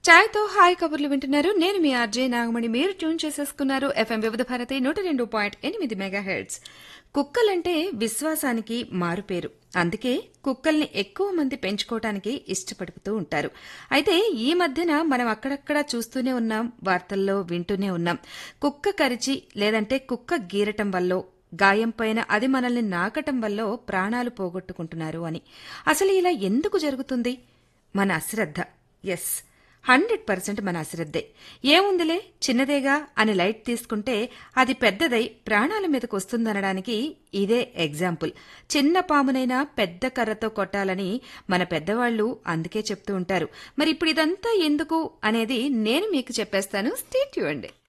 ఛాయ్తో hi కబుర్లు వింటున్నారు నేను మీ ఆర్జే నాగమణి మీరు ట్యూన్ చేసేసుకున్నారు ఎఫ్ఎం వివిధ భారతి నూట రెండు పాయింట్ ఎనిమిది మెగా హెడ్స్ కుక్కలంటే విశ్వాసానికి మారుపేరు అందుకే కుక్కల్ని ఎక్కువ మంది పెంచుకోవటానికి ఇష్టపడుతూ ఉంటారు అయితే ఈ మధ్యన మనం అక్కడక్కడ చూస్తూనే ఉన్నాం వార్తల్లో వింటూనే ఉన్నాం కుక్క కరిచి లేదంటే కుక్క గీరటం వల్లో గాయం పైన అది మనల్ని నాకటం వల్ల ప్రాణాలు పోగొట్టుకుంటున్నారు అని అసలు ఇలా ఎందుకు జరుగుతుంది మన అశ్రద్ధ ఎస్ హండ్రెడ్ పర్సెంట్ మన అశ్రద్ధే ఏముందిలే చిన్నదేగా అని లైట్ తీసుకుంటే అది పెద్దదై ప్రాణాల మీదకు వస్తుందనడానికి ఇదే ఎగ్జాంపుల్ చిన్న పామునైనా పెద్ద కర్రతో కొట్టాలని మన పెద్దవాళ్లు అందుకే చెప్తూ ఉంటారు మరి ఇప్పుడు ఇదంతా ఎందుకు అనేది నేను మీకు చెప్పేస్తాను స్టేట్ ఇవ్వండి